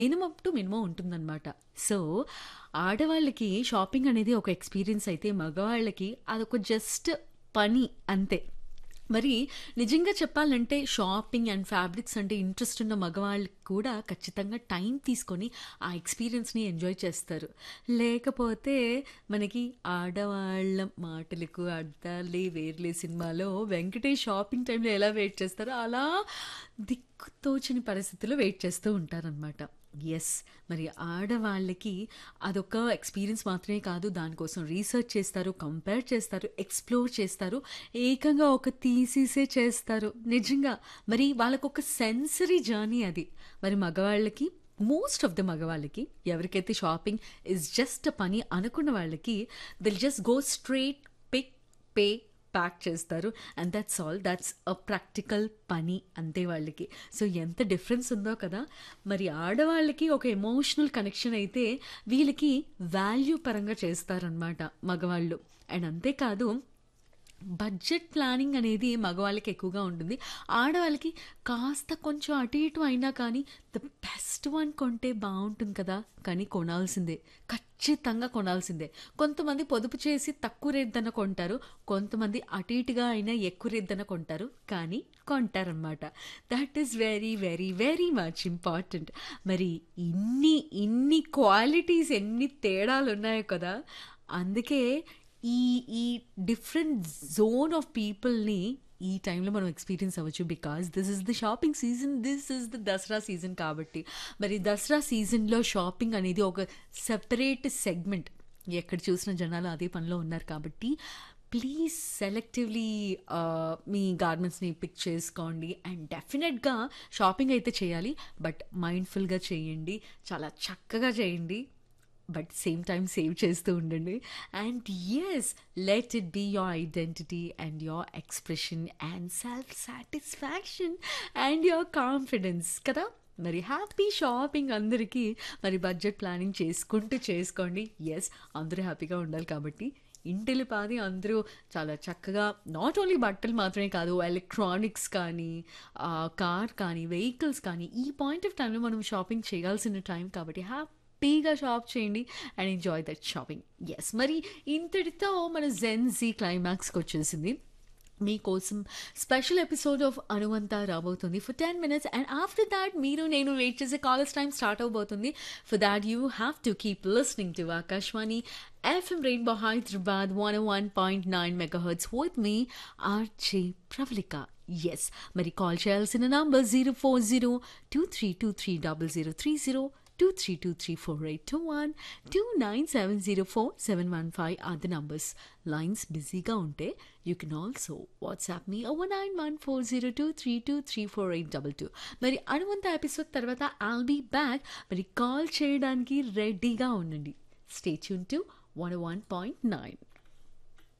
Minimum to minimum ఉంటుందన్నమాట. So, ఆడవాళ్ళకి shopping అనేది ఒక ఎక్స్‌పీరియన్స్ అయితే, మగవాళ్ళకి అదొక జస్ట్ పని అంతే. మరి నిజంగా చెప్పాలంటే షాపింగ్ అండ్ ఫ్యాబ్రిక్స్ అంటే ఇంట్రెస్ట్ ఉన్న మగవాళ్ళకి కూడా ఖచ్చితంగా టైం తీసుకొని ఆ ఎక్స్‌పీరియన్స్‌ని ఎంజాయ్ చేస్తారు. లేకపోతే మనకి ఆడవాళ్ళ మాటలకు అర్థాలే వేరులే సినిమాలో వెంకటేష్ షాపింగ్ టైమ్‌లో ఎలా వెయిట్ చేస్తారో అలా దిక్కుతోచని పరిస్థితిలో వెయిట్ చేస్తూ ఉంటారనమాట. యెస్. మరి ఆడవాళ్ళకి అదొక ఎక్స్‌పీరియన్స్ మాత్రమే కాదు. దానికోసం రీసెర్చ్ చేస్తారు, కంపేర్ చేస్తారు, ఎక్స్‌ప్లోర్ చేస్తారు. ఏకంగా ఒక థీసిసే చేస్తారు. నిజంగా. మరి వాళ్ళకొక సెన్సరీ జర్నీ అది. మరి మగవాళ్ళకి మోస్ట్ ఆఫ్ ద మగవాళ్ళకి ఎవరికైతే షాపింగ్ ఈజ్ జస్ట్ ఎ పని అనుకున్న వాళ్ళకి they'll just go straight pick, pay, pack చేస్తారు. And that's all. That's a practical పని అంతే వాళ్ళకి. సో, ఎంత డిఫరెన్స్ ఉందో కదా! మరి ఆడవాళ్ళకి ఒక ఎమోషనల్ కనెక్షన్ అయితే వీళ్ళకి వాల్యూ పరంగా చేస్తారనమాట మగవాళ్ళు. అండ్ అంతే కాదు బడ్జెట్ ప్లానింగ్ అనేది మగవాళ్ళకి ఎక్కువగా ఉంటుంది. ఆడవాళ్ళకి కాస్త కొంచెం అటు ఇటు అయినా కానీ ద బెస్ట్ వన్ కొంటే బావుంటుంది కదా! కానీ కొనాల్సిందే. ఖచ్చితంగా కొనాల్సిందే. కొంతమంది పొదుపు చేసి తక్కువ రేట్‌దన కొంటారు. కొంతమంది అటు ఇటుగా అయినా ఎక్కువ రేట్‌దన కొంటారు. కానీ కొంటారనమాట. That is very, very, very much important. మరి ఇన్ని, ఇన్ని క్వాలిటీస్ ఎన్ని తేడాలున్నాయో కదా! అందుకే ఈ, ఈ డిఫరెంట్ జోన్ ఆఫ్ పీపుల్‌ని ఈ టైంలో మనం ఎక్స్‌పీరియన్స్ అవ్వచ్చు. Because this is the shopping season. This is the Dasara season కాబట్టి. మరి దసరా సీజన్‌లో షాపింగ్ అనేది ఒక సెపరేట్ సెగ్మెంట్. ఎక్కడ చూసినా జనాలు అదే పనిలో ఉన్నారు కాబట్టి ప్లీజ్ సెలెక్టివ్‌లీ ఆహ్, మీ గార్మెంట్స్‌ని పిక్ చేసుకోండి. అండ్ డెఫినెట్‌గా షాపింగ్ అయితే చేయాలి. బట్ మైండ్‌ఫుల్‌గా చేయండి. చాలా చక్కగా చేయండి. బట్ సేమ్ టైమ్ సేవ్ చేస్తూ ఉండండి. And yes let it be your identity and your expression and self satisfaction and your confidence కదా! మరి హ్యాపీ షాపింగ్ అందరికీ. మరి బడ్జెట్ ప్లానింగ్ చేసుకుంటూ చేసుకోండి. యెస్ అందరూ హ్యాపీగా ఉండాలి కాబట్టి ఇంటిల్లిపాది అందరూ చాలా చక్కగా నాట్ ఓన్లీ బట్టలు మాత్రమే కాదు ఎలక్ట్రానిక్స్ కానీ, ఆహ్, కార్ కానీ, వెహికల్స్ కానీ ఈ పాయింట్ ఆఫ్ టైమ్‌లో మనం షాపింగ్ చేయాల్సిన టైం కాబట్టి హ్యాపీగా షాప్ చేయండి and enjoy that shopping. Yes మరి ఇంతటితో మన జెన్ జీ క్లైమాక్స్‌కొచ్చేసింది. మీకోసం స్పెషల్ ఎపిసోడ్ ఆఫ్ అనువంత రాబోతుంది for 10 minutes and after that మీరు నేను వెయిట్ చేసే కాలర్స్ టైమ్ స్టార్ట్ అవబోతుంది. For that you have to keep listening to Akashvani FM rainbow Hyderabad 101.9 megahertz with me RJ Pravalika. Yes మరి కాల్ చేయాల్సిన number 04023230030 23234821 29704 are the numbers. Lines బిజీగా ఉంటే you can also WhatsApp me over 911402323482 మరి అనువంత episode తర్వాత I'll be back. మరి call చేయడానికి రెడీగా ఉండండి. Stay tune to 101.9